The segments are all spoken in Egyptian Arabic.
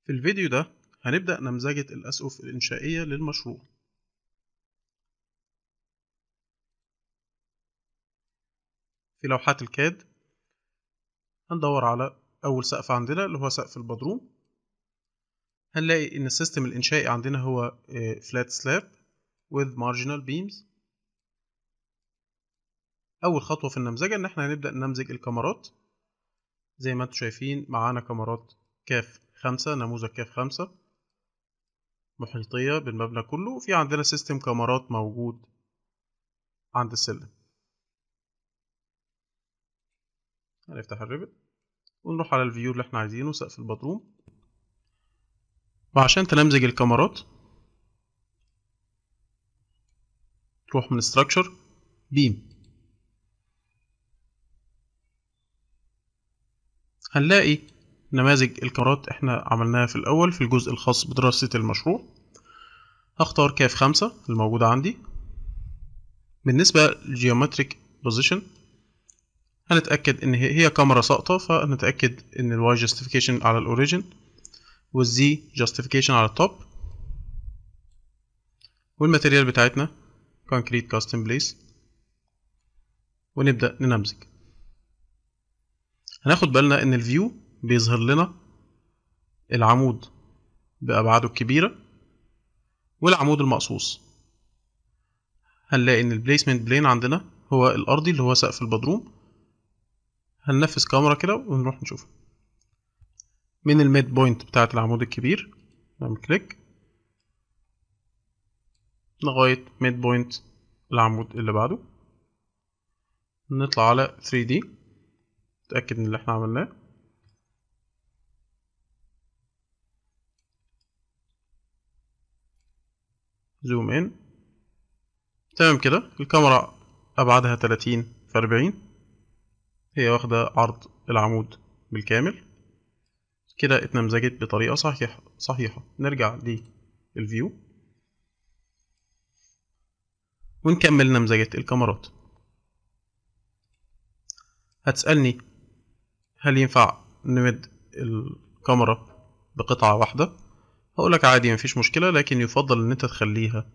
في الفيديو ده هنبدأ نمذجة الأسقف الإنشائية للمشروع في لوحات الكاد هندور على أول سقف عندنا اللي هو سقف البدروم هنلاقي إن السيستم الإنشائي عندنا هو flat slab with marginal beams أول خطوة في النمذجة إن إحنا هنبدأ نمزج الكاميرات زي ما انتم شايفين معانا كاميرات كاف خمسة نموذج كاف خمسة محيطية بالمبنى كله وفي عندنا سيستم كاميرات موجود عند السلم هنفتح الريفت ونروح على الفيو اللي احنا عايزينه سقف البدروم وعشان تنمذج الكاميرات تروح من structure بيم هنلاقي نماذج الكاميرات احنا عملناها في الأول في الجزء الخاص بدراسة المشروع هختار كاف خمسة الموجودة عندي بالنسبة للجيومتريك بوزيشن هنتأكد إن هي كاميرا ساقطة فنتأكد إن الواي جاستيفيكيشن على الأوريجن والزي جاستيفيكيشن على التوب والماتيريال بتاعتنا كونكريت كاستم بليس ونبدأ ننمذج هناخد بالنا ان الفيو بيظهر لنا العمود بأبعاده الكبيرة والعمود المقصوص هنلاقي ان البليسمنت بلين عندنا هو الأرضي اللي هو سقف البدروم هننفذ كاميرا كده ونروح نشوف من الميد بوينت بتاعة العمود الكبير نعمل كليك لغاية ميد بوينت العمود اللي بعده نطلع على 3D نتأكد من اللي احنا عملناه زوم ان تمام كده الكاميرا أبعادها 30 في 40 هي واخدة عرض العمود بالكامل كده اتنمذجت بطريقة صحيحة صحيحة نرجع للفيو ونكمل نمذجة الكاميرات هتسألني هل ينفع نمد الكاميرا بقطعة واحدة هقولك عادي مفيش مشكلة لكن يفضل ان انت تخليها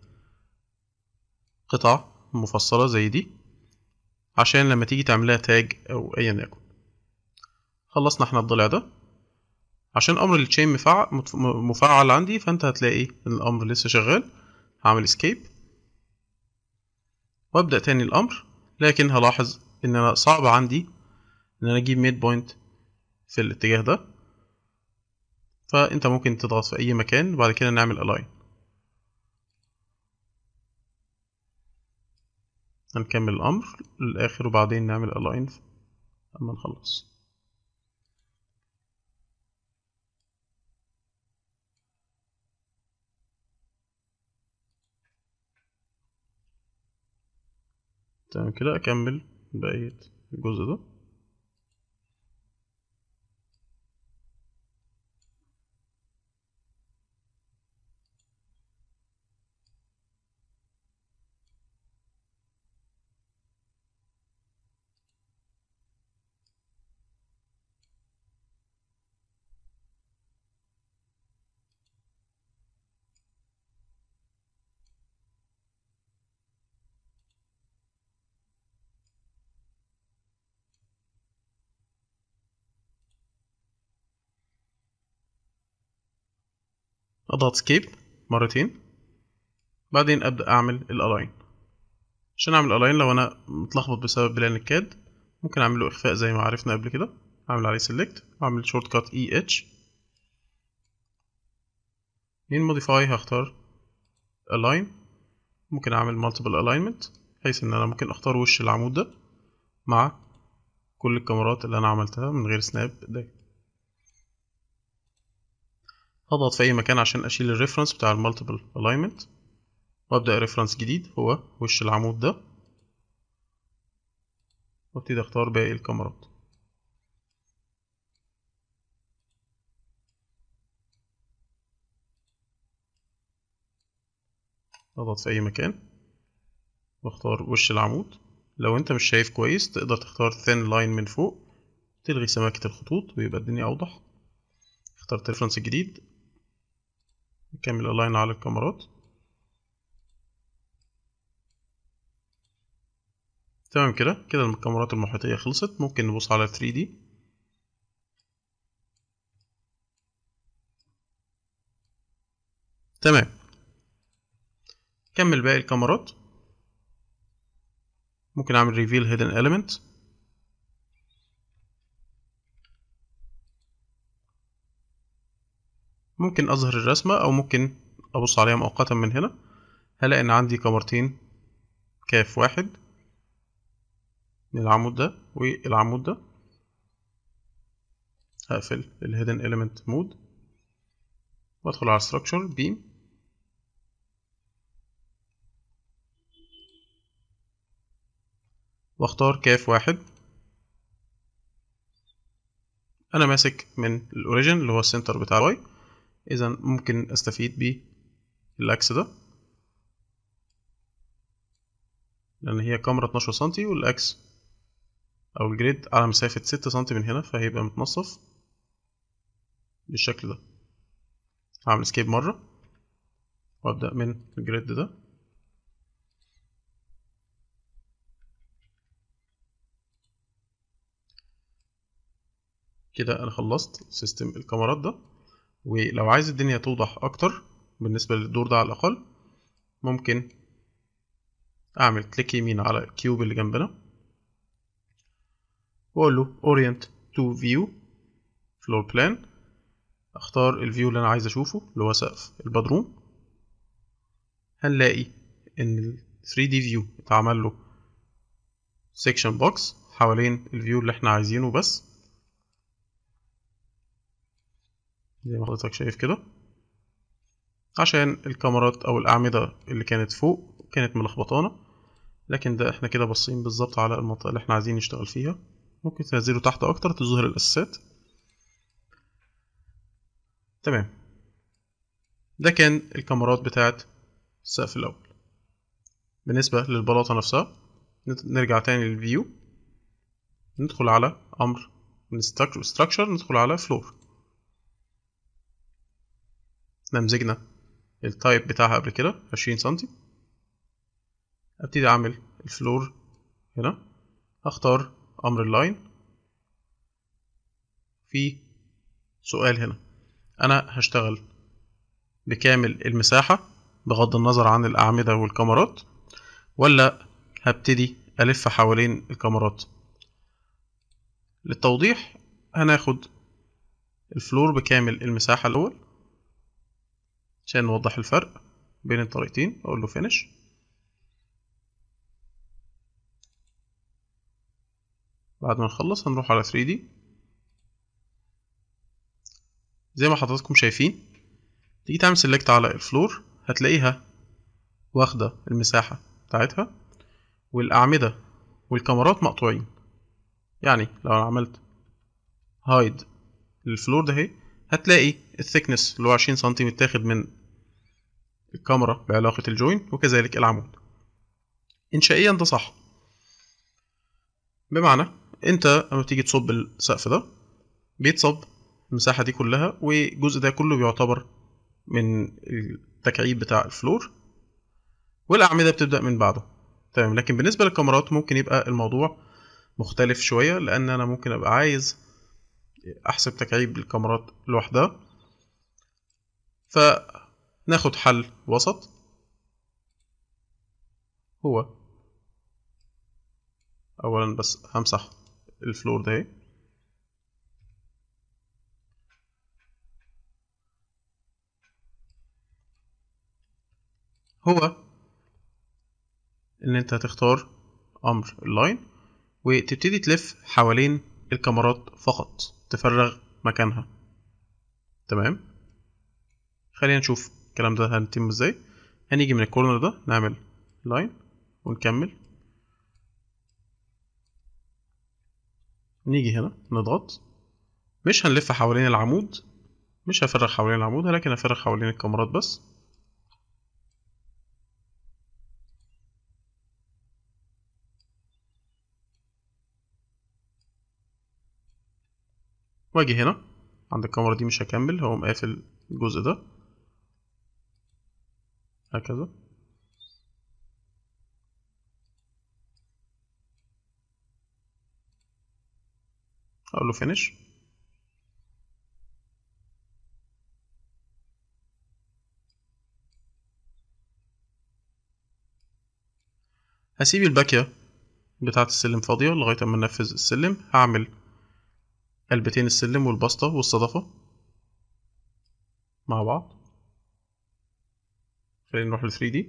قطع مفصلة زي دي عشان لما تيجي تعملها تاج او ايا يكن خلصنا احنا الضلع ده عشان امر التشين مفعل, مفعل عندي فانت هتلاقي ان الامر لسه شغال هعمل اسكيب وابدأ تاني الامر لكن هلاحظ ان انا صعب عندي ان انا اجيب ميد بوينت في الاتجاه ده فانت ممكن تضغط في اي مكان وبعد كده نعمل الاين هنكمل الامر للاخر وبعدين نعمل الاين اما نخلص تمام كده اكمل بقية الجزء ده اضغط سكيب مرتين بعدين ابدا اعمل الالاين عشان اعمل الالاين لو انا متلخبط بسبب بلان الكاد ممكن اعمل له اخفاء زي ما عرفنا قبل كده اعمل عليه سيلكت واعمل شورت كات اي اتش من موديفاي هختار الاين ممكن اعمل مالتيبل الاينمنت بحيث ان انا ممكن اختار وش العمود ده مع كل الكاميرات اللي انا عملتها من غير سناب ده هضغط في اي مكان عشان اشيل الريفرنس بتاع المالتيبل الاينمنت وابدا ريفرنس جديد هو وش العمود ده وابتدي اختار باقي الكاميرات اضغط في اي مكان واختار وش العمود لو انت مش شايف كويس تقدر تختار thin line من فوق تلغي سماكة الخطوط ويبقى الدنيا اوضح اخترت ريفرنس جديد نكمل الاين على الكاميرات تمام كده كده الكاميرات المحيطية خلصت ممكن نبص على 3D تمام كمل باقي الكاميرات ممكن اعمل reveal hidden element ممكن اظهر الرسمة او ممكن ابص عليها مؤقتا من هنا هلاقي ان عندي كاميرتين كاف واحد من العمود ده والعمود ده هقفل ال hidden element mode وادخل على structure beam واختار كاف واحد انا ماسك من الاوريجن اللي هو السنتر بتاع الواي اذا ممكن استفيد بالاكس ده لان هي كاميرا 12 سنتي والاكس او الجريد على مسافة 6 سنتي من هنا فهيبقى متنصف بالشكل ده هعمل سكيب مرة وابدأ من الجريد ده كده انا خلصت سيستم الكاميرات ده ولو عايز الدنيا توضح اكتر بالنسبة للدور ده على الاقل ممكن اعمل كليك يمين على الكيوب اللي جنبنا واقول له orient to view floor plan اختار الفيو اللي انا عايز اشوفه اللي هو سقف البدروم هنلاقي ان ال 3D view اتعمل له section box حوالين الفيو اللي احنا عايزينه بس زي ما حضرتك شايف كده عشان الكاميرات او الاعمدة اللي كانت فوق كانت ملخبطانا لكن ده احنا كده باصين بالظبط على المنطقة اللي احنا عايزين نشتغل فيها ممكن تنزله تحت اكتر تظهر الاساسات تمام ده كان الكاميرات بتاعت السقف الاول بالنسبة للبلاطة نفسها نرجع تاني للفيو ندخل على امر من structure ندخل على فلور نمزجنا التايب بتاعها قبل كده عشرين سنتي ابتدي اعمل الفلور هنا اختار امر اللاين في سؤال هنا انا هشتغل بكامل المساحة بغض النظر عن الاعمدة والكاميرات ولا هبتدي الف حوالين الكاميرات للتوضيح هناخد الفلور بكامل المساحة الاول عشان نوضح الفرق بين الطريقتين اقول له finish بعد ما نخلص هنروح على 3D زي ما حضراتكم شايفين تيجي تعمل سيلكت على الفلور هتلاقيها واخدة المساحة بتاعتها والأعمدة والكاميرات مقطوعين يعني لو أنا عملت هايد للفلور ده اهي هتلاقي الثيكنس اللي هو 20 سنتي متاخد من الكاميرا بعلاقة الجوين وكذلك العمود إنشائيا ده صح بمعنى انت لما تيجي تصب السقف ده بيتصب المساحة دي كلها والجزء ده كله بيعتبر من التكعيب بتاع الفلور والأعمدة بتبدأ من بعده تمام لكن بالنسبة للكاميرات ممكن يبقى الموضوع مختلف شوية لأن أنا ممكن أبقى عايز أحسب تكعيب الكاميرات لوحدها فناخد حل وسط هو اولا بس همسح الفلور ده هو ان انت هتختار امر اللاين وتبتدي تلف حوالين الكاميرات فقط تفرغ مكانها تمام خلينا نشوف الكلام ده هنتم ازاي هنيجي من الكورنر ده نعمل لاين ونكمل نيجي هنا نضغط مش هنلف حوالين العمود مش هفرغ حوالين العمود لكن هفرغ حوالين الكاميرات بس واجي هنا عند الكاميرا دي مش هكمل هو مقافل الجزء ده هكذا اقول له finish هسيب الباكية بتاعة السلم فاضية لغاية اما ننفذ السلم هعمل علبتين السلم والبسطة والصدفة مع بعض خلينا نروح ل 3D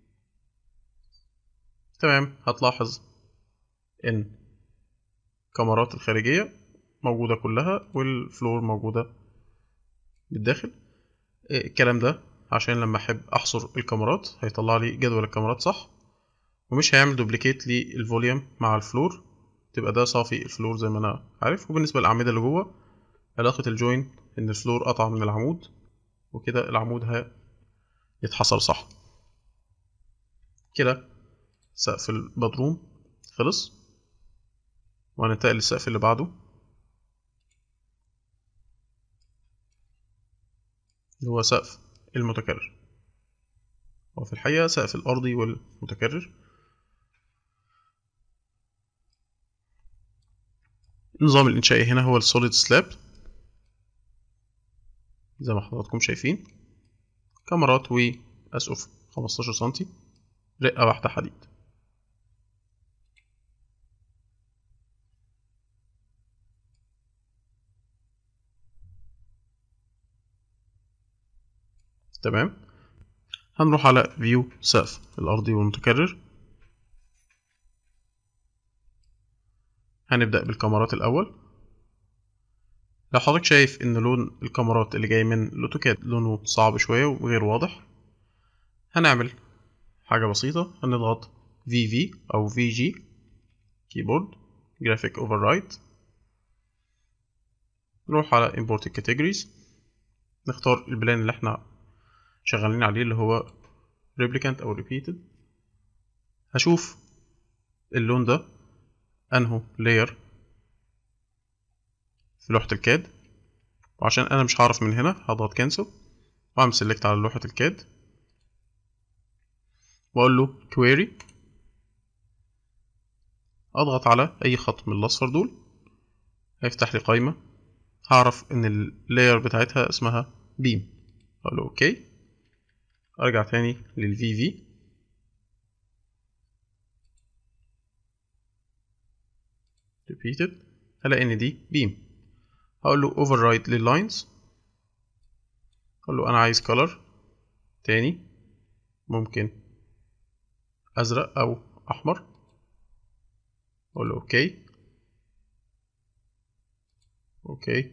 تمام هتلاحظ ان الكاميرات الخارجية موجودة كلها والفلور موجودة بالداخل الكلام ده عشان لما احب احصر الكاميرات هيطلع لي جدول الكاميرات صح ومش هيعمل دوبليكيت للفوليوم مع الفلور تبقى ده صافي الفلور زي ما انا عارف وبالنسبه للاعمده اللي جوه علاقه الجوين ان الفلور قطع من العمود وكده العمود هيتحصر صح كده سقف البدروم خلص وهننتقل للسقف اللي بعده اللي هو سقف المتكرر وفي الحقيقة سقف الأرضي والمتكرر النظام الإنشائي هنا هو السوليد سلاب زي ما حضراتكم شايفين كاميرات وأسقف 15 سنتي رقة واحدة حديد تمام هنروح على فيو سقف الأرضي والمتكرر هنبدأ بالكاميرات الأول لو حضرتك شايف إن لون الكاميرات اللي جاي من الأوتوكاد لونه صعب شوية وغير واضح هنعمل حاجة بسيطة هنضغط VV أو VG كيبورد جرافيك override نروح على import categories نختار البلان اللي احنا شغالين عليه اللي هو replicant أو repeated هشوف اللون ده انهو layer في لوحة الكاد وعشان انا مش هعرف من هنا هضغط cancel واعمل select على لوحة الكاد واقول له query اضغط على اي خط من الاصفر دول هيفتح لي قائمة هعرف ان اللاير بتاعتها اسمها beam اقول له اوكي ارجع تاني للفي في repeated هلاقي ان دي beam هقول له override لللاينز اقول له انا عايز color تاني ممكن ازرق او احمر اقول له اوكي اوكي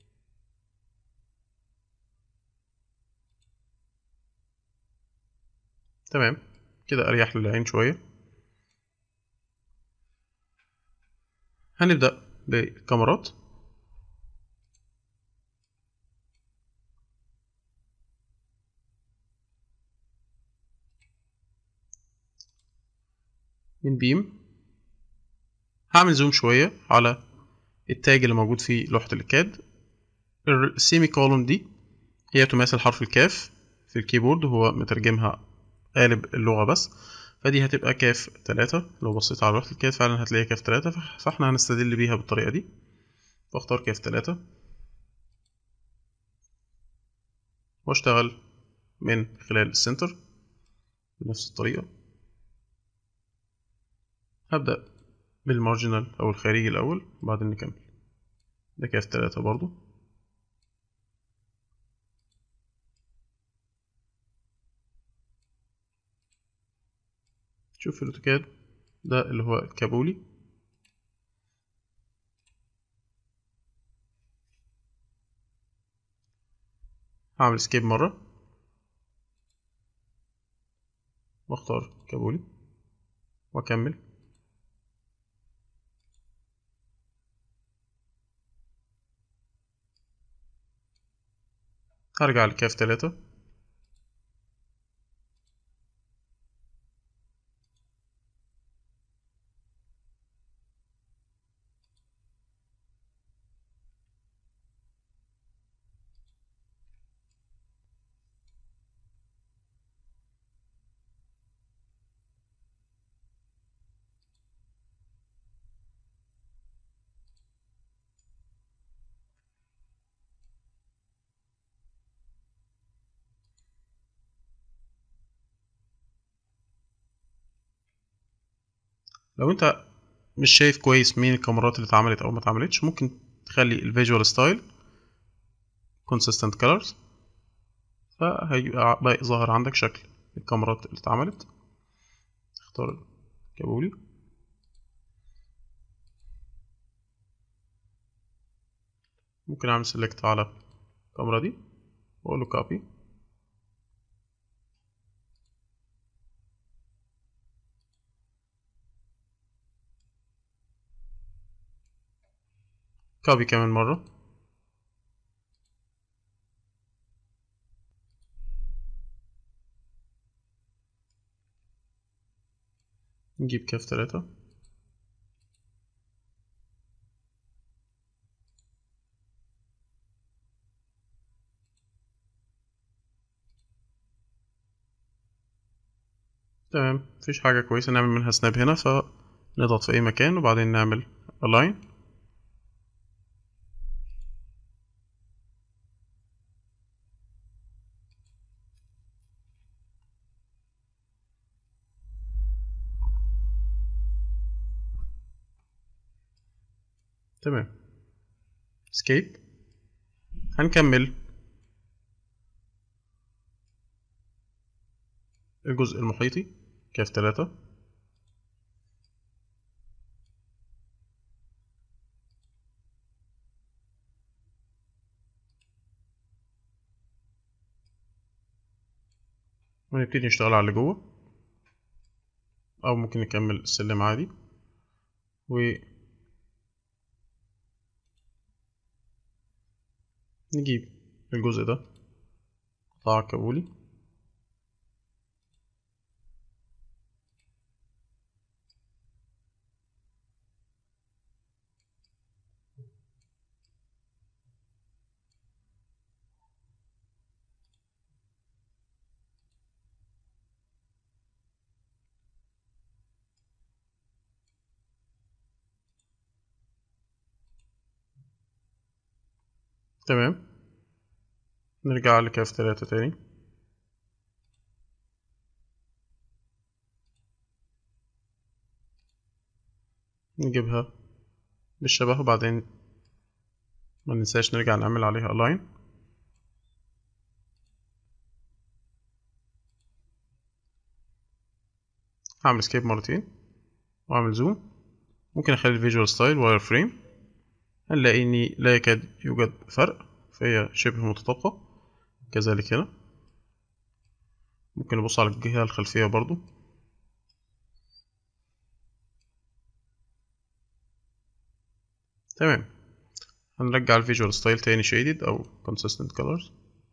تمام كده اريح للعين شويه هنبدا بالكاميرات من بيم هعمل زوم شوية على التاج اللي موجود في لوحة الكاد السيمي كولون دي هي تماثل حرف الكاف في الكيبورد هو مترجمها قالب اللغة بس فدي هتبقى كاف تلاتة لو بصيت على لوحة الكاد فعلا هتلاقيها كاف تلاتة فاحنا هنستدل بيها بالطريقة دي فاختار كاف تلاتة واشتغل من خلال السنتر بنفس الطريقة هبدأ بالمارجنال أو الخارجي الأول وبعدين نكمل ده كاف تلاتة برضو شوف في الاوتوكاد ده اللي هو الكابولي هعمل سكيب مرة واختار كابولي واكمل هرجع لكاف تلاتة لو انت مش شايف كويس مين الكاميرات اللي اتعملت او ما اتعملتش ممكن تخلي الفيجوال ستايل consistent colors فهيبقى بقى ظاهر عندك شكل الكاميرات اللي اتعملت اختار الكابولي ممكن اعمل سيلكت على الكاميرا دي واقول له كوبي كوبي كمان مرة نجيب كاف تلاتة تمام مفيش حاجة كويسة نعمل منها سناب هنا فنضغط في أي مكان وبعدين نعمل align تمام escape هنكمل الجزء المحيطي كاف تلاتة ونبتدي نشتغل على اللي جوه أو ممكن نكمل السلم عادي و نجيب الجزء ده قطاع كابولي تمام نرجع لكاف تلاتة تاني نجيبها بالشبه وبعدين ما ننساش نرجع نعمل عليها align هعمل سكيب مرتين واعمل زوم ممكن اخلي الفيجوال ستايل واير فريم هنلاقي اني لا يكاد يوجد فرق فهي شبه متطابقة كذلك هنا ممكن نبص على الجهة الخلفية برضو تمام هنرجع الفيجوال ستايل تاني شيدد او consistent colors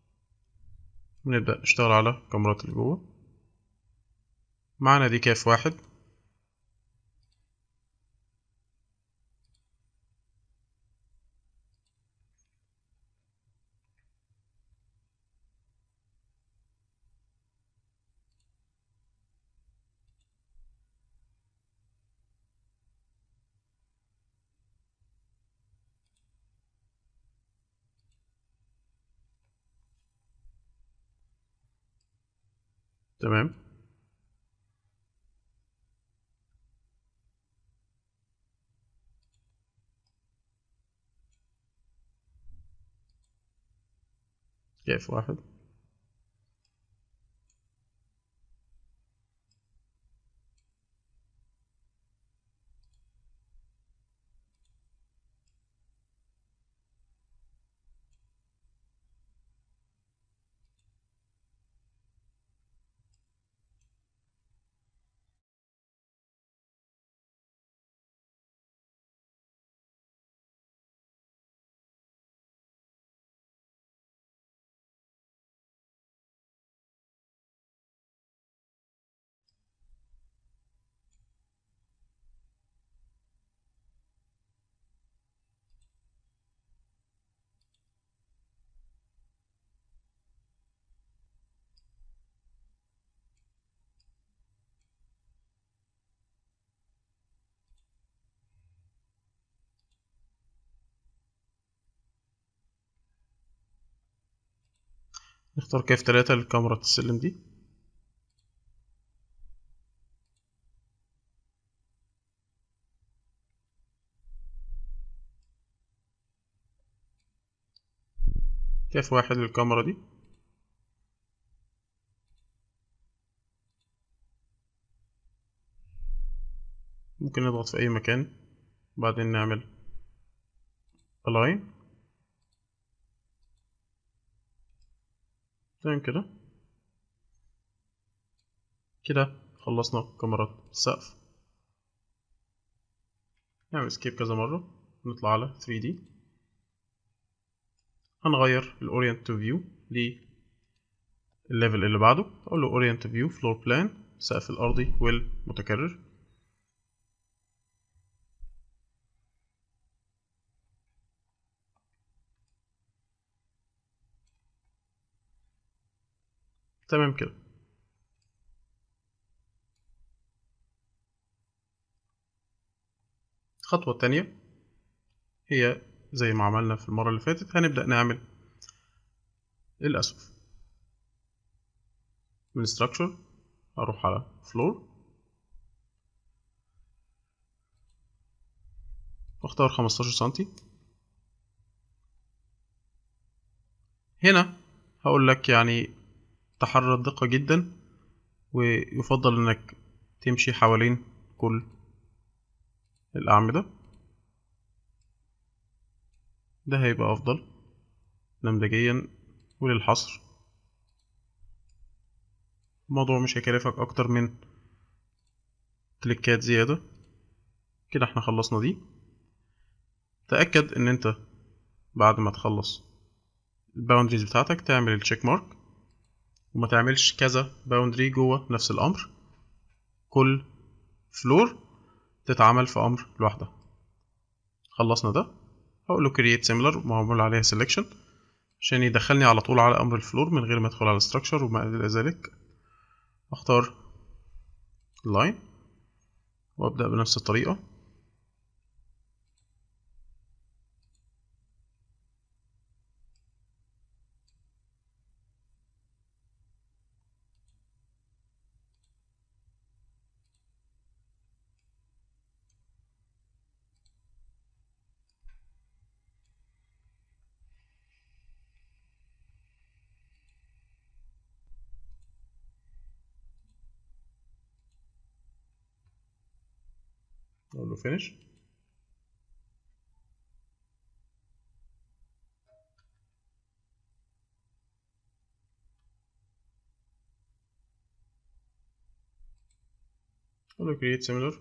ونبدأ نشتغل على الكاميرات اللي جوه معانا دي كاف واحد تمام كيف واحد نختار كيف تلاتة للكاميرا السلم دي كاف واحد للكاميرا دي ممكن نضغط في أي مكان بعدين نعمل align تمام كده كده خلصنا كاميرات السقف نعمل اسكيب كذا مرة نطلع على 3D هنغير الاورينت تو فيو للليفل اللي بعده اقول له اورينت فيو فلور بلان السقف الارضي والمتكرر تمام كده الخطوة التانية هي زي ما عملنا في المرة اللي فاتت هنبدأ نعمل الأسقف من structure هروح على floor واختار خمستاشر سنتي هنا هقول لك يعني تحرى الدقة جدا ويفضل انك تمشي حوالين كل الأعمدة ده هيبقى أفضل نمذجيا وللحصر الموضوع مش هيكلفك أكتر من كليكات زيادة كده احنا خلصنا دي تأكد ان انت بعد ما تخلص الباوندريز بتاعتك تعمل التشيك مارك وما تعملش كذا باوندري جوه نفس الامر كل فلور تتعمل في امر لوحدها خلصنا ده هقول له create similar معمول عليها selection عشان يدخلني على طول على امر الفلور من غير ما ادخل على structure وما الى ذلك اختار line وابدا بنفس الطريقه اقول له finish اقول له create similar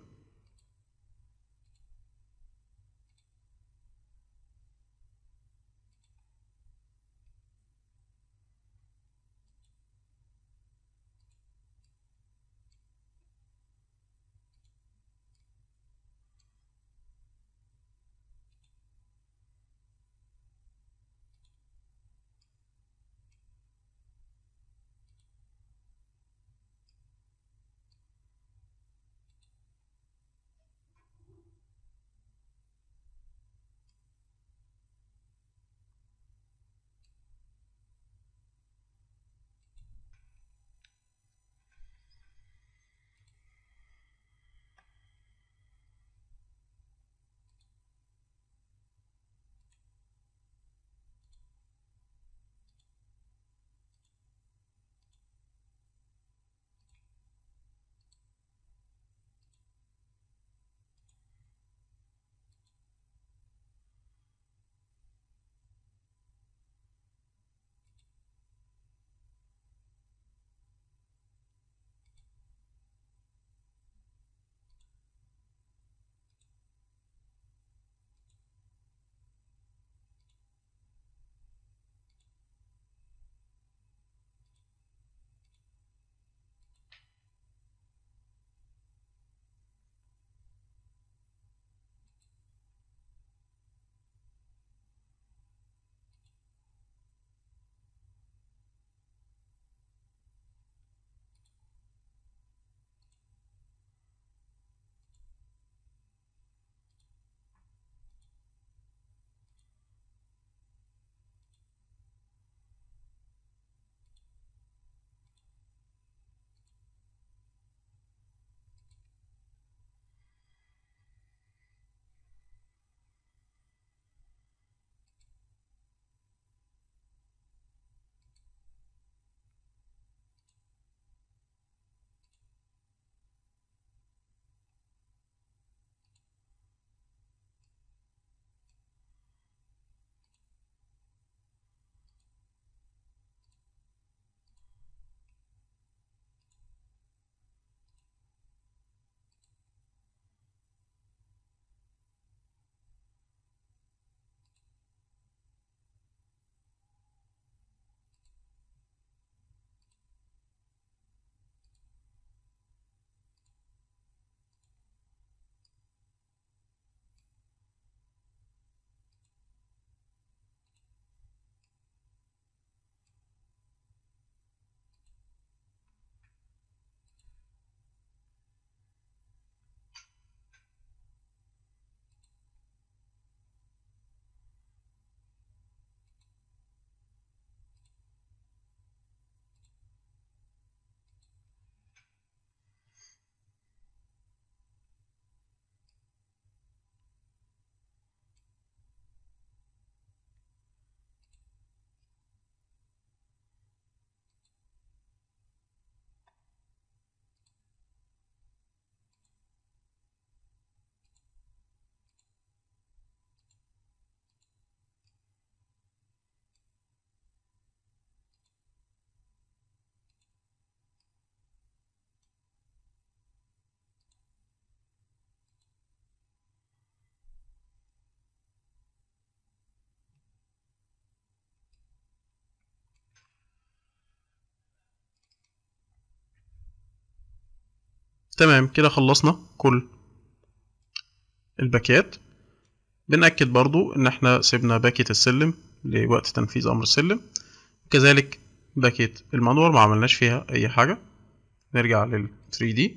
تمام كده خلصنا كل الباكيات بنأكد برضو ان احنا سيبنا باكية السلم لوقت تنفيذ امر السلم كذلك باكية المانوال ما عملناش فيها اي حاجة نرجع لل 3D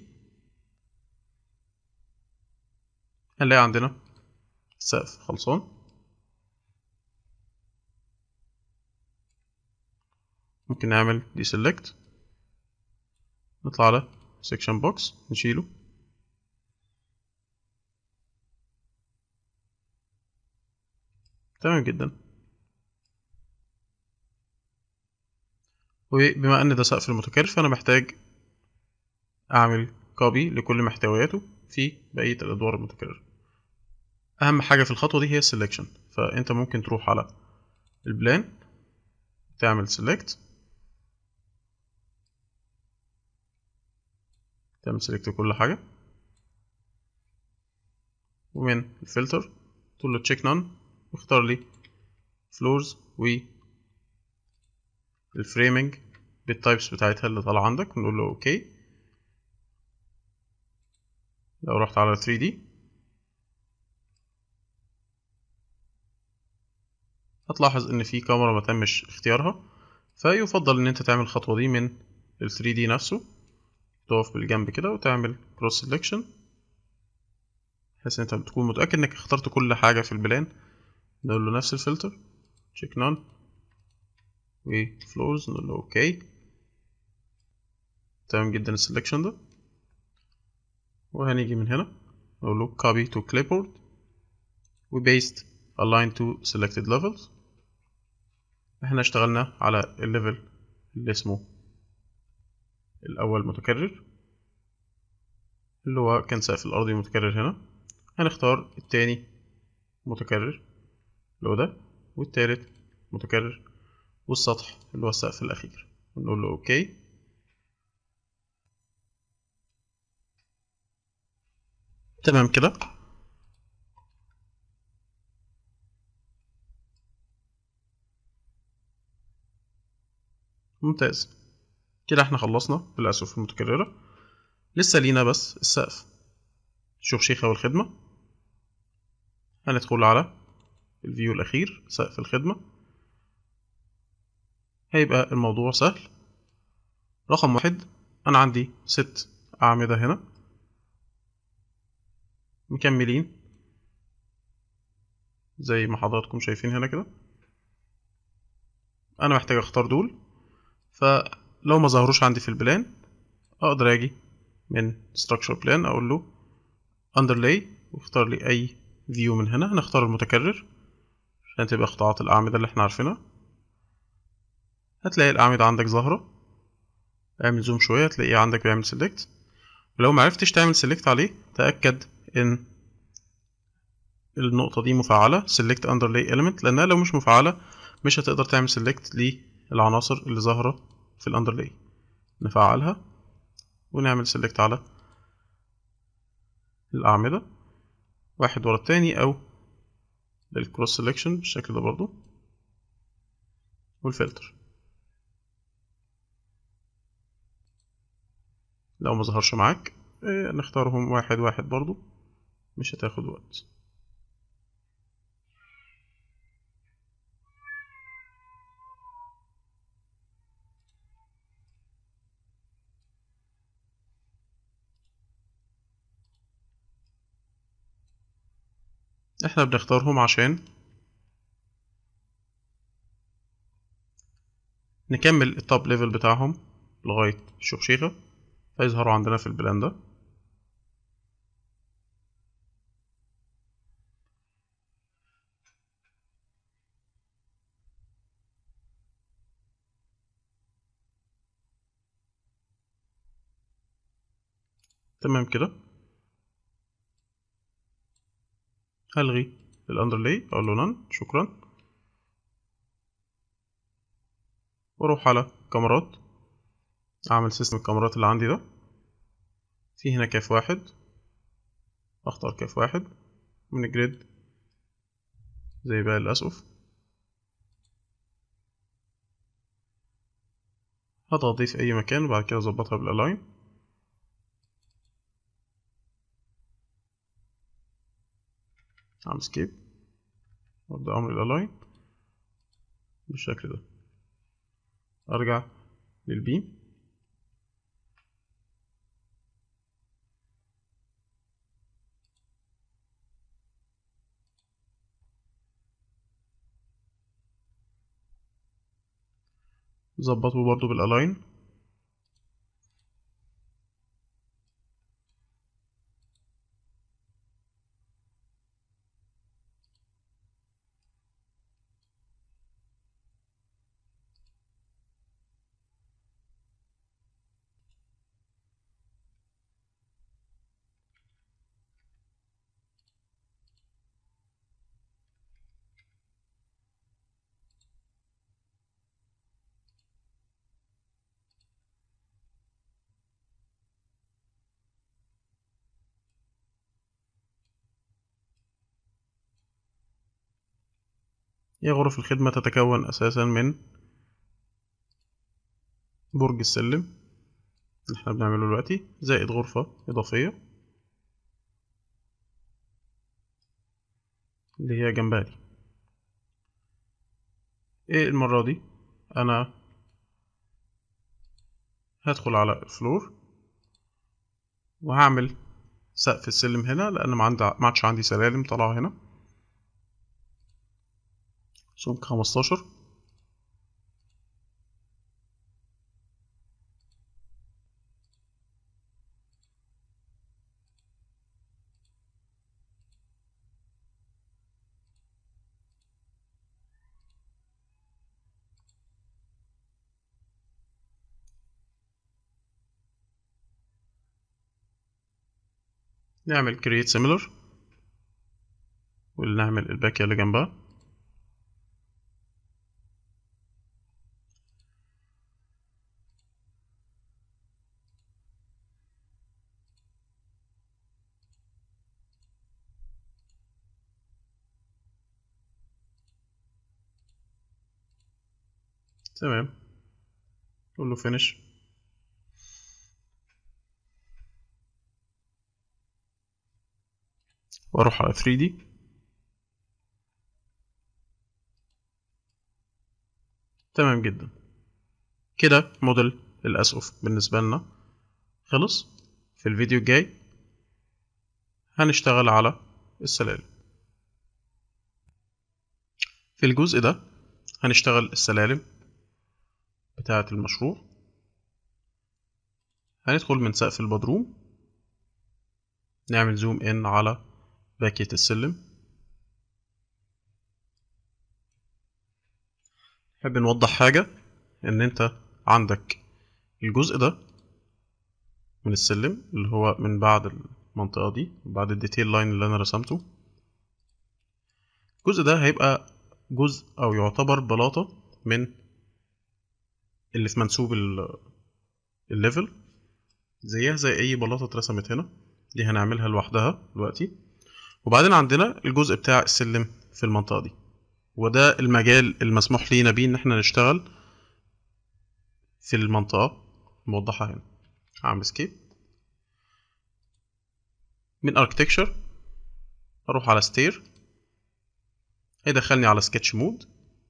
هنلاقي عندنا السقف خلصان ممكن نعمل دي سيلكت نطلع على سيكشن بوكس نشيله تمام جدا وبما ان ده سقف المتكرر فانا محتاج اعمل كوبي لكل محتوياته في بقية الادوار المتكررة اهم حاجة في الخطوة دي هي السلكشن فانت ممكن تروح على البلان تعمل سيلكت تعمل سيلكت كل حاجة ومن الفلتر تقول له تشيك نون واختار لي فلورز و الفريمنج بالتايبس بتاعتها اللي طالعة عندك ونقول له اوكي لو رحت على 3D هتلاحظ ان في كاميرا ما تمش اختيارها فيفضل ان انت تعمل الخطوة دي من ال 3D نفسه تقف بالجنب كده وتعمل كروس سelection بحيث ان انت بتكون متأكد انك اخترت كل حاجة في البلان نقول له نفس الفلتر check none وفلورز نقول له اوكي تمام جدا السلكشن ده وهنيجي من هنا نقول له copy to clipboard و paste align to selected levels احنا اشتغلنا على الليفل اللي اسمه الأول متكرر اللي هو كان سقف الأرضي متكرر هنا هنختار التاني متكرر اللي هو ده والتالت متكرر والسطح اللي هو السقف الأخير ونقول له أوكي تمام كده ممتاز كده احنا خلصنا بالأسقف المتكررة لسه لينا بس السقف شوف شيخة والخدمة هندخل على الفيو الأخير سقف الخدمة هيبقى الموضوع سهل رقم واحد أنا عندي ست أعمدة هنا مكملين زي ما حضراتكم شايفين هنا كده أنا محتاج أختار دول فلو ما ظهروش عندي في البلان أقدر أجي من structure plan أقول له underlay واختار لي أي فيو من هنا هنختار المتكرر عشان تبقى قطاعات الأعمدة اللي احنا عارفينها هتلاقي الأعمدة عندك ظاهرة اعمل زوم شوية هتلاقيه عندك بيعمل سيلكت ولو معرفتش تعمل سيلكت عليه تأكد إن النقطة دي مفعلة select underlay element لأنها لو مش مفعلة مش هتقدر تعمل select للعناصر اللي ظاهرة في الاندرلاي نفعلها ونعمل select على الأعمدة واحد ورا التاني أو للكروس سelection بالشكل ده برضو والفلتر لو ما ظهرش معاك إيه نختارهم واحد واحد برضو مش هتاخد وقت احنا بنختارهم عشان نكمل التوب ليفل بتاعهم لغاية الشخشيخة فيظهروا عندنا في البلان ده تمام كده هلغي الاندرلاي اقول له نان شكرا واروح على كاميرات اعمل سيستم الكاميرات اللي عندي ده في هنا كاف واحد اختار كاف واحد من الجريد زي باقي الاسقف هضغط دي في اي مكان وبعد كده اظبطها بالالاين اعمل سكيب وابدا اعمل الالاين بالشكل ده ارجع للبيم ظبطه برضو بالالاين هي غرف الخدمة تتكون أساسا من برج السلم اللي احنا بنعمله دلوقتي زائد غرفة إضافية اللي هي جنبها دي ايه المرة دي أنا هدخل على الفلور وهعمل سقف السلم هنا لأن ما عندي ما عادش عندي سلالم طالعة هنا سمك خمستاشر نعمل create similar ونعمل الباكية اللي جنبها تمام نقول له finish واروح على 3D تمام جدا كده موديل الأسقف بالنسبة لنا خلص في الفيديو الجاي هنشتغل على السلالم في الجزء ده هنشتغل السلالم بتاعة المشروع هندخل من سقف البدروم نعمل زوم ان على باكية السلم نحب نوضح حاجة ان انت عندك الجزء ده من السلم اللي هو من بعد المنطقة دي بعد الديتيل لاين اللي انا رسمته الجزء ده هيبقى جزء او يعتبر بلاطة من اللي في منسوب الليفل زيها زي اي بلاطة اترسمت هنا دي هنعملها لوحدها دلوقتي وبعدين عندنا الجزء بتاع السلم في المنطقة دي وده المجال المسموح لينا بيه ان احنا نشتغل في المنطقة موضحة هنا هعمل سكيب من اركتكشر اروح على ستير هيدخلني على سكتش مود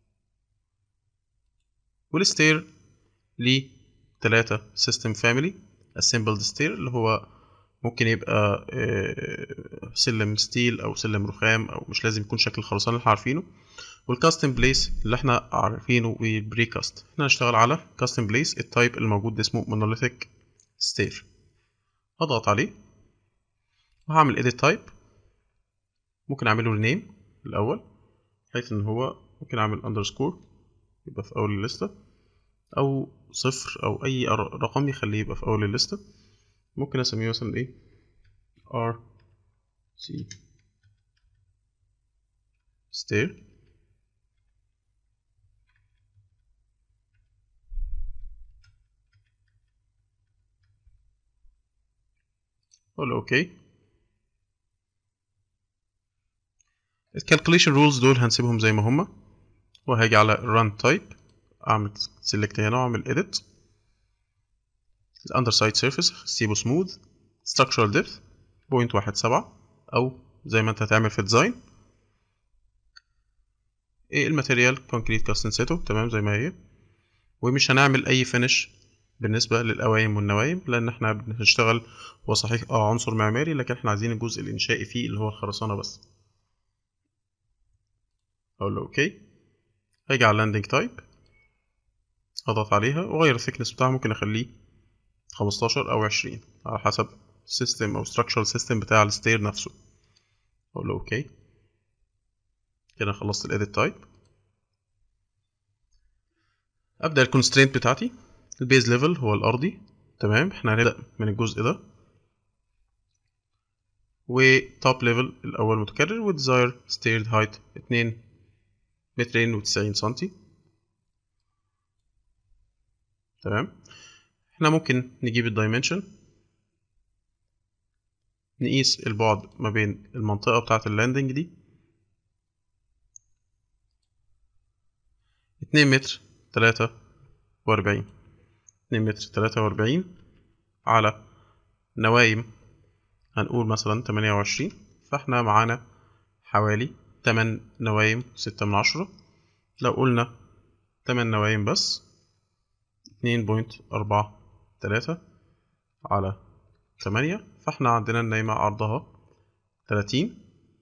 والستير ليه تلاتة سيستم فاميلي assembled ستير اللي هو ممكن يبقى سلم ستيل او سلم رخام او مش لازم يكون شكل الخرسانه اللي احنا عارفينه والكاستم بليس اللي احنا عارفينه والبريكاست احنا هنشتغل على كاستم بليس التايب الموجود ده اسمه monolithic ستير هضغط عليه وهعمل edit type ممكن اعمله نيم الاول بحيث ان هو ممكن اعمل اندرسكور يبقى في اول الليسته او صفر او اي رقم يخليه يبقى في اول الليسته ممكن اسميه مثلا ايه r c stair اقول اوكي الكالكوليشن رولز دول هنسيبهم زي ما هما وهاجي على run type اعمل select هنا واعمل edit الاندرسايد سيرفيس سيبه سموث structural depth بوينت واحد سبعة او زي ما انت هتعمل في الديزاين إيه الماتيريال كونكريت كاستنسيتو تمام زي ما هي ومش هنعمل اي فينش بالنسبة للقوايم والنوايم لأن احنا بنشتغل هو صحيح اه عنصر معماري لكن احنا عايزين الجزء الإنشائي فيه اللي هو الخرسانة بس أقول له أوكي هاجي على اللاندنج تايب أضغط عليها وأغير الثيكنس بتاعها ممكن أخليه خمستاشر أو عشرين على حسب سيستم أو structural سيستم بتاع الستير نفسه أقول له أوكي كده خلصت الإيديت تايب ابدا الكونسترينت بتاعتي البيز ليفل هو الارضي تمام احنا هنبدا من الجزء ده وتوب ليفل الاول متكرر وديزاير ستيرد هايت 2 مترين وتسعين سنتي تمام احنا ممكن نجيب الدايمنشن نقيس البعد ما بين المنطقة بتاعة اللاندنج دي اتنين متر تلاتة وأربعين اتنين متر تلاتة وأربعين على نوايم هنقول مثلا تمانية وعشرين فاحنا معانا حوالي تمن نوايم ستة من عشرة لو قلنا تمن نوايم بس اتنين بوينت أربعة تلاتة على تمانية فاحنا عندنا النايمة عرضها تلاتين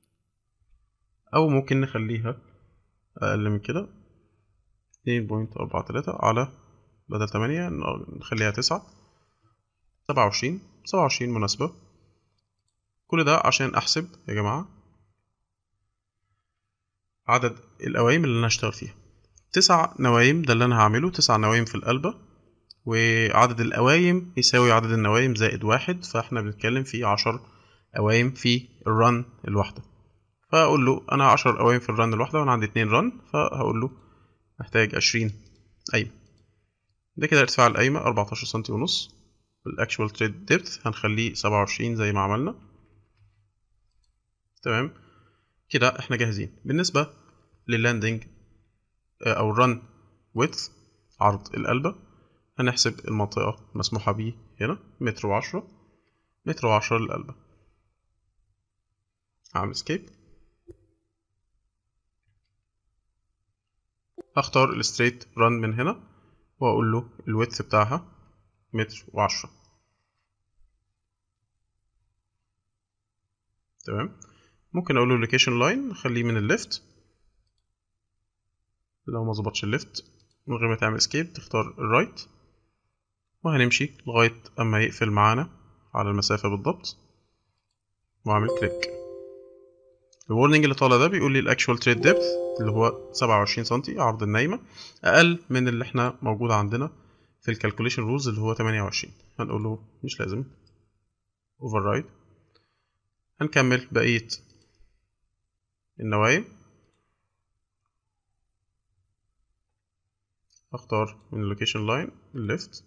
أو ممكن نخليها أقل من كده اتنين بوينت أربعة تلاتة على بدل تمانية نخليها تسعة سبعة وعشرين سبعة وعشرين مناسبة كل ده عشان أحسب يا جماعة عدد القوايم اللي أنا هشتغل فيها تسع نوايم ده اللي أنا هعمله تسع نوايم في القلبة وعدد القوايم يساوي عدد النوايم زائد واحد فاحنا بنتكلم في عشر قوايم في الرن الواحدة فأقول له أنا عشر قوايم في الرن الواحدة وأنا عندي اتنين رن فهقول له محتاج عشرين قايمة ده كده ارتفاع القايمة أربعتاشر سنتي ونص الأكشوال تريد ديبث هنخليه سبعة وعشرين زي ما عملنا تمام كده احنا جاهزين بالنسبة لللاندنج أو الرن ويدث عرض القلبة هنحسب المنطقة مسموحة بيه هنا متر وعشرة متر وعشرة للقلبة هعمل سكيب هختار الستريت رن من هنا واقول له الويدث بتاعها متر وعشرة تمام ممكن اقول له لوكيشن لاين خليه من الليفت لو ما ظبطش الليفت من غير ما تعمل اسكيب تختار الرايت وهنمشي لغاية اما يقفل معانا على المسافة بالضبط واعمل كليك الورنينج اللي طالع ده بيقول لي الاكشوال تريد ديبث اللي هو 27 سنتي عرض النايمة اقل من اللي احنا موجود عندنا في الكالكوليشن رولز اللي هو 28 هنقول له مش لازم اوفر رايد هنكمل بقية النوايم اختار من اللوكيشن لاين الليفت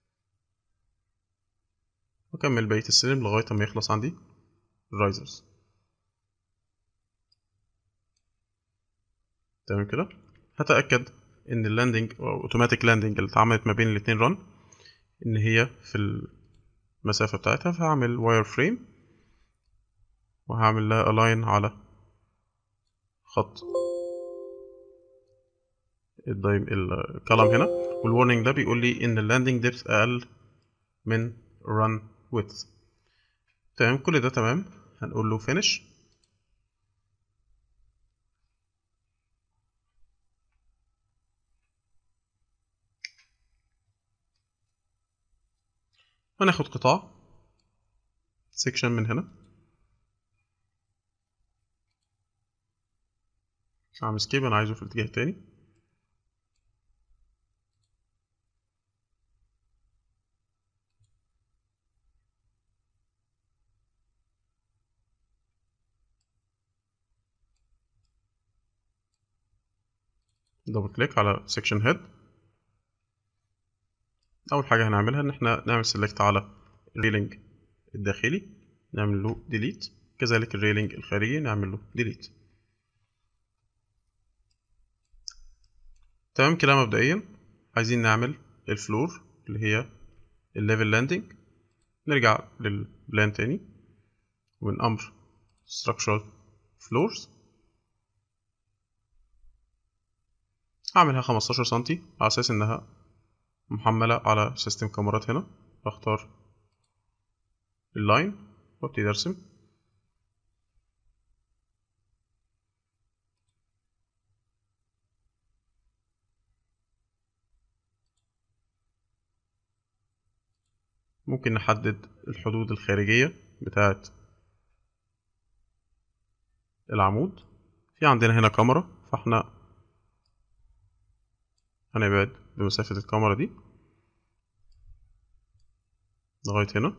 واكمل بقية السلم لغاية ما يخلص عندي الرايزرز تمام كده هتأكد ان اللاندنج او اوتوماتيك لاندنج اللي اتعملت ما بين الاتنين رن ان هي في المسافة بتاعتها فهعمل واير فريم وهعمل لها الاين على خط الدايم الكلام هنا والورنينج ده بيقول لي ان اللاندنج ديبث اقل من run width تمام كل ده تمام هنقول له finish هناخد قطاع سيكشن من هنا اعمل سكيب انا عايزه في الاتجاه التاني دبل كليك على سيكشن هيد اول حاجه هنعملها ان احنا نعمل سيلكت على الريلينج الداخلي نعمل له ديليت كذلك الريلينج الخارجي نعمل له ديليت تمام كده مبدئيا عايزين نعمل الفلور اللي هي الليفل لاندنج نرجع للبلان تاني ومن امر structural floors هعملها 15 سنتي على اساس انها محملة على سيستم كاميرات هنا بختار اللاين وابتدي ارسم ممكن نحدد الحدود الخارجية بتاعة العمود في عندنا هنا كاميرا فاحنا هنبعد بمسافة الكاميرا دي لغاية هنا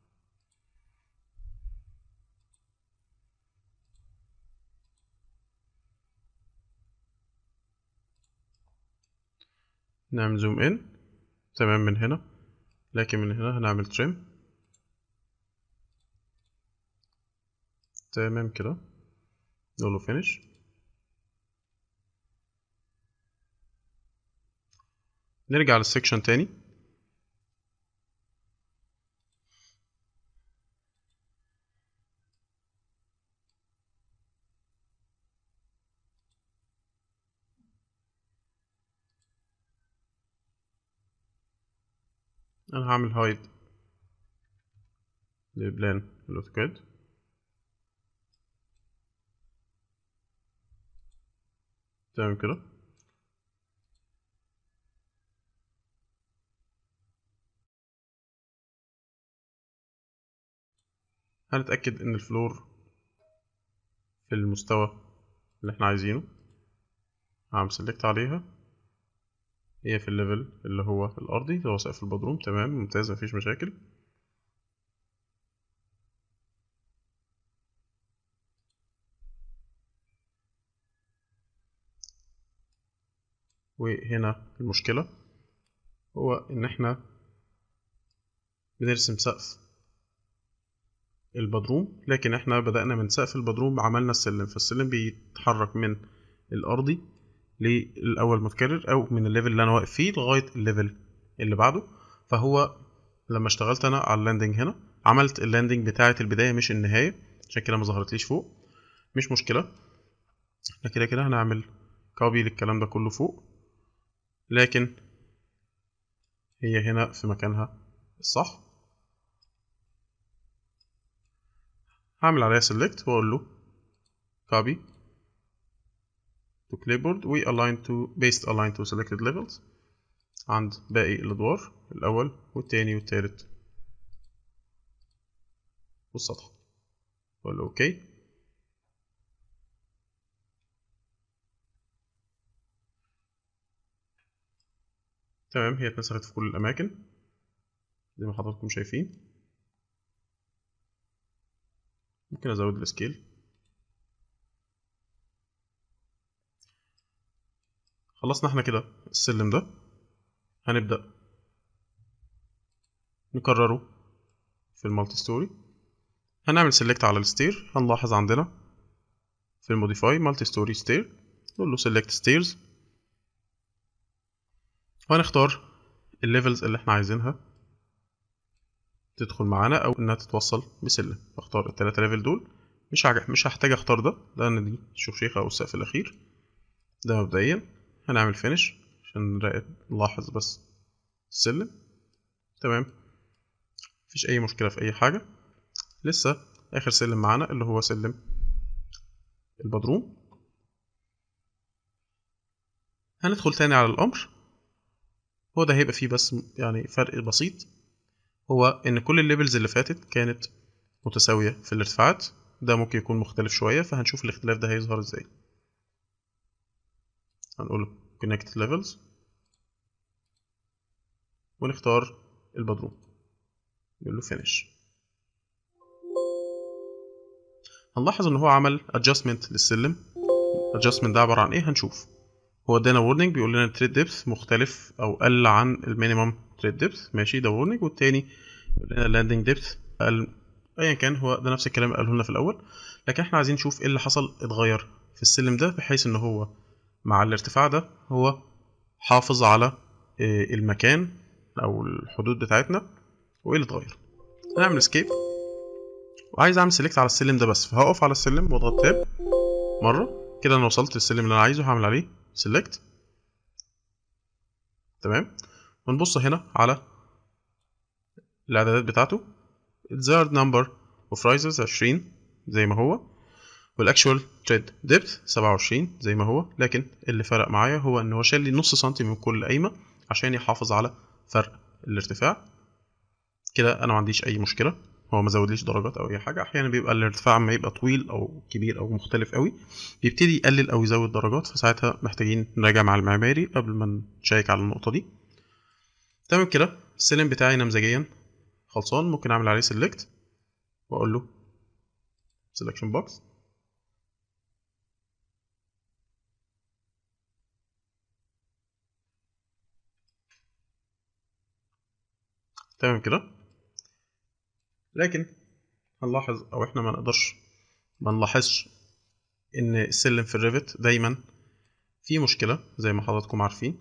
نعمل زوم ان تمام من هنا لكن من هنا هنعمل تريم تمام كده نقول له فينيش نرجع للسكشن تاني انا هعمل هايد للبلان الاوتوكاد تمام كده هنتأكد ان الفلور في المستوى اللي احنا عايزينه هعمل سيلكت عليها هي في الليفل اللي هو الأرضي اللي هو سقف البدروم تمام ممتاز مفيش مشاكل وهنا المشكلة هو إن إحنا بنرسم سقف البدروم لكن إحنا بدأنا من سقف البدروم عملنا السلم فالسلم بيتحرك من الأرضي للأول متكرر أو من الليفل اللي أنا واقف فيه لغاية الليفل اللي بعده فهو لما اشتغلت أنا على اللاندنج هنا عملت اللاندنج بتاعة البداية مش النهاية عشان كده ما ظهرتليش فوق مش مشكلة احنا كده كده هنعمل كوبي للكلام ده كله فوق لكن هي هنا في مكانها الصح هعمل عليها select واقول له copy to clipboard و align to paste align to selected levels عند باقي الادوار الاول والتاني والتالت والسطح اقول له اوكي تمام هي اتنسخت في كل الاماكن زي ما حضراتكم شايفين ممكن ازود السكيل خلصنا احنا كده السلم ده هنبدأ نكرره في المالتي ستوري هنعمل سيلكت على الستير هنلاحظ عندنا في الموديفاي مالتي ستوري ستير نقول له سيلكت ستيرز وهنختار الليفلز اللي احنا عايزينها تدخل معانا او انها تتوصل بسلم اختار التلاتة ليفل دول مش عج... مش هحتاج اختار ده لان دي الشخشيخة او السقف الاخير ده مبدئيا هنعمل فينش عشان نراقب نلاحظ بس السلم تمام مفيش اي مشكلة في اي حاجة لسه اخر سلم معانا اللي هو سلم البدروم هندخل تاني على الامر هو ده هيبقى فيه بس يعني فرق بسيط هو ان كل الليفلز اللي فاتت كانت متساوية في الارتفاعات ده ممكن يكون مختلف شوية فهنشوف الاختلاف ده هيظهر ازاي هنقول connect levels ونختار البدروم نقول له finish هنلاحظ ان هو عمل adjustment للسلم adjustment ده عبارة عن ايه هنشوف هو ادانا warning بيقول لنا التريد ديبث مختلف او قل عن المينيمم تريد ديبث ماشي ده warning والتاني بيقول لنا اللاندنج ديبث قل ايا كان هو ده نفس الكلام اللي قاله لنا في الاول لكن احنا عايزين نشوف ايه اللي حصل اتغير في السلم ده بحيث ان هو مع الارتفاع ده هو حافظ على المكان او الحدود بتاعتنا وايه اللي اتغير هنعمل اسكيب وعايز اعمل سيلكت على السلم ده بس فهقف على السلم واضغط تاب مره كده انا وصلت للسلم اللي انا عايزه هعمل عليه سيلكت تمام ونبص هنا على الاعدادات بتاعته desired number of rises 20 زي ما هو والاكشوال تريد ديبث 27 زي ما هو لكن اللي فرق معايا هو ان هو شال لي نص سنتي من كل قايمه عشان يحافظ على فرق الارتفاع كده انا ما عنديش اي مشكله هو ما زودليش درجات او اي حاجه احيانا بيبقى الارتفاع ما يبقى طويل او كبير او مختلف قوي بيبتدي يقلل او يزود درجات فساعتها محتاجين نراجع مع المعماري قبل ما نشيك على النقطه دي تمام كده السلم بتاعي نمذجيا خلصان ممكن اعمل عليه سيلكت واقول له سelection box تمام كده لكن هنلاحظ او احنا ما نقدرش ما نلاحظش ان السلم في الريفت دايما في مشكلة زي ما حضراتكم عارفين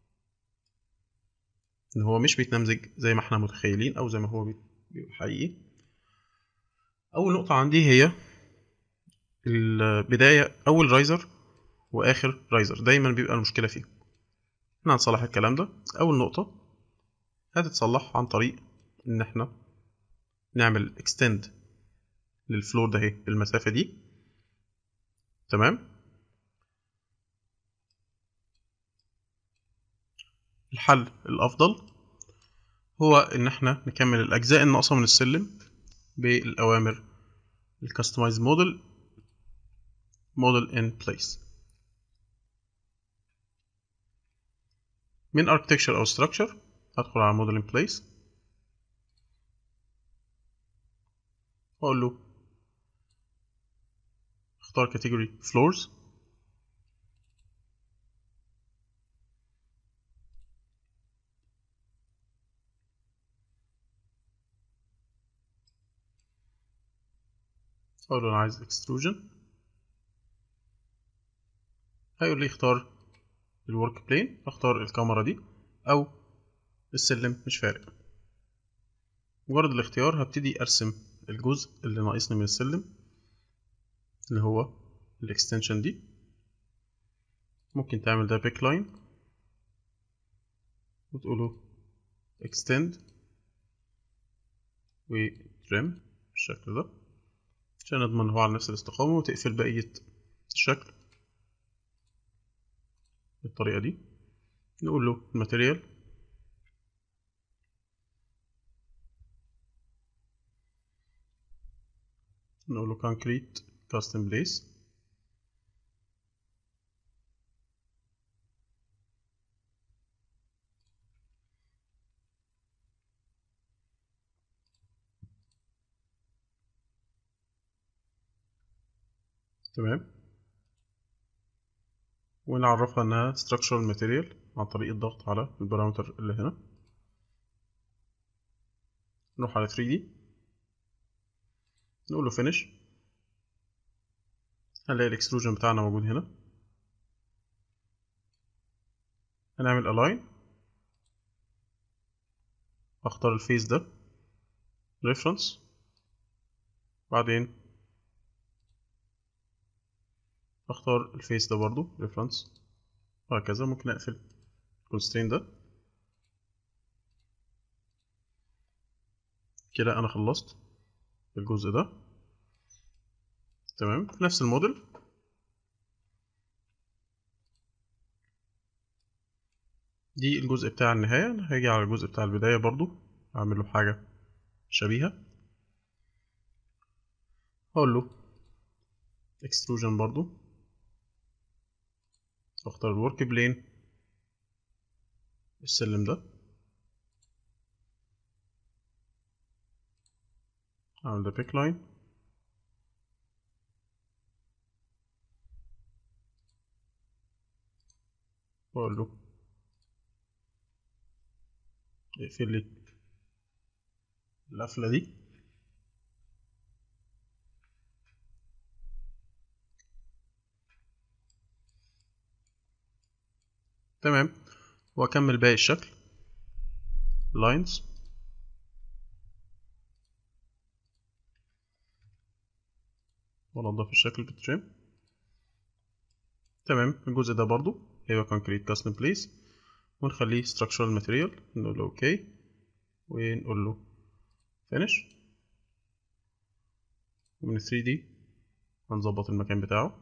ان هو مش بيتنمذج زي ما احنا متخيلين او زي ما هو بيبقى حقيقي اول نقطة عندي هي البداية اول رايزر واخر رايزر دايما بيبقى المشكلة فيه احنا هنصلح الكلام ده اول نقطة هتتصلح عن طريق ان احنا نعمل extend للفلور ده اهي بالمسافة دي تمام الحل الافضل هو ان احنا نكمل الاجزاء الناقصة من السلم بالاوامر الكاستمايز موديل موديل ان بليس من architecture او structure هدخل على موديل ان بليس واقول له اختار كاتيجوري فلورز اقول له انا عايز اكستروجن هيقول لي اختار الورك بلين اختار الكاميرا دي او السلم مش فارق مجرد الاختيار هبتدي ارسم الجزء اللي ناقصني من السلم اللي هو الاكستنشن دي ممكن تعمل ده بيك لاين وتقوله extend وترم بالشكل ده عشان اضمن هو على نفس الاستقامة وتقفل بقية الشكل بالطريقة دي نقول له الماتيريال نقول له concrete custom place تمام ونعرفها انها structural material عن طريق الضغط على البارامتر اللي هنا نروح على 3D نقول له finish هنلاقي الاكستروجن بتاعنا موجود هنا هنعمل align اختار الفيس ده reference بعدين اختار الفيس ده برضو reference وهكذا ممكن اقفل الكونسترين ده كده انا خلصت الجزء ده تمام في نفس الموديل دي الجزء بتاع النهاية هاجي على الجزء بتاع البداية برضو اعمل له حاجة شبيهة هقول له extrusion برضو واختار الورك بلين السلم ده اعمل ده بيك لاين واقول له اقفل لي القفله دي تمام واكمل باقي الشكل لاينز وانضف الشكل بالتريم تمام الجزء ده برضو هيبقى concrete custom place ونخليه structural material نقول له اوكي ونقول له finish ومن 3D هنظبط المكان بتاعه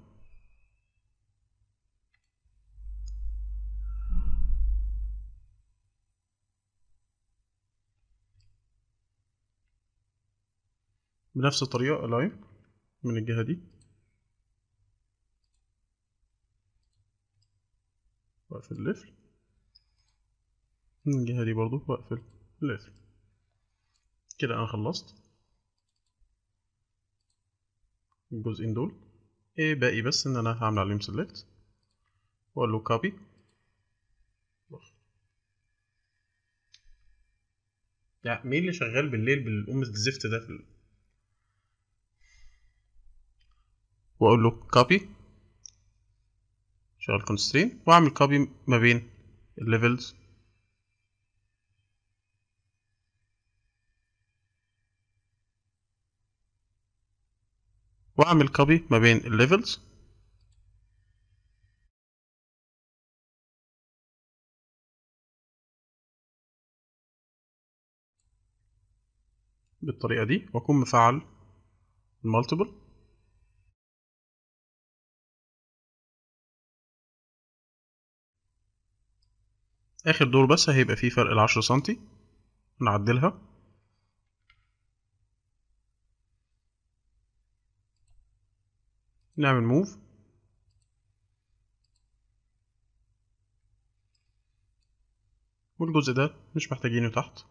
بنفس الطريقة align من الجهة دي واقفل اللفل من الجهة دي برضو واقفل اللفل كده انا خلصت الجزئين دول ايه باقي بس ان انا هعمل عليهم select واقول له copy يعني مين اللي شغال بالليل بالأم الزفت ده في ال... واقول له copy شغل constraint واعمل copy ما بين الليفلز واعمل copy ما بين الليفلز بالطريقة دي واكون مفعل المالتيبل اخر دور بس هيبقى فيه فرق العشرة سنتي نعدلها نعمل موف والجزء ده مش محتاجينه تحت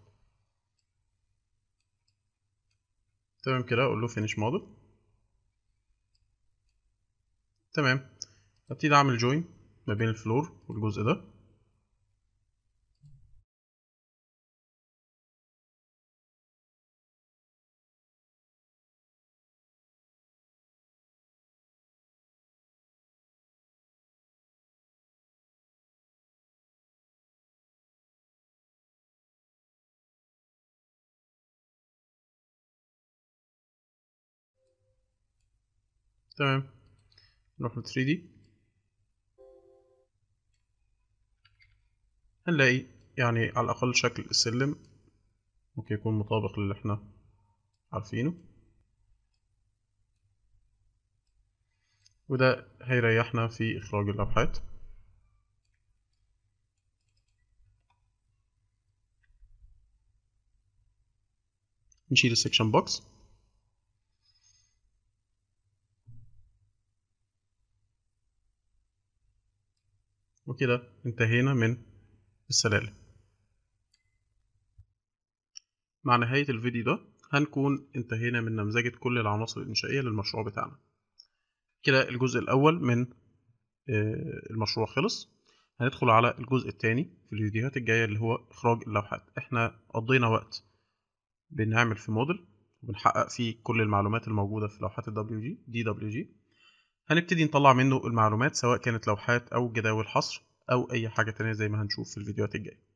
تمام كده اقول له فينيش موديل تمام ابتدي اعمل جوين ما بين الفلور والجزء ده تمام نروح ل 3D هنلاقي يعني على الأقل شكل السلم ممكن يكون مطابق للي احنا عارفينه وده هيريحنا في إخراج اللوحات نشيل السكشن بوكس وكده انتهينا من السلالم مع نهاية الفيديو ده هنكون انتهينا من نمذجة كل العناصر الإنشائية للمشروع بتاعنا كده الجزء الأول من المشروع خلص هندخل على الجزء الثاني في الفيديوهات الجاية اللي هو إخراج اللوحات احنا قضينا وقت بنعمل في موديل وبنحقق فيه كل المعلومات الموجودة في لوحات ال WG DWG هنبتدي نطلع منه المعلومات سواء كانت لوحات أو جداول حصر أو أي حاجة تانية زي ما هنشوف في الفيديوهات الجاية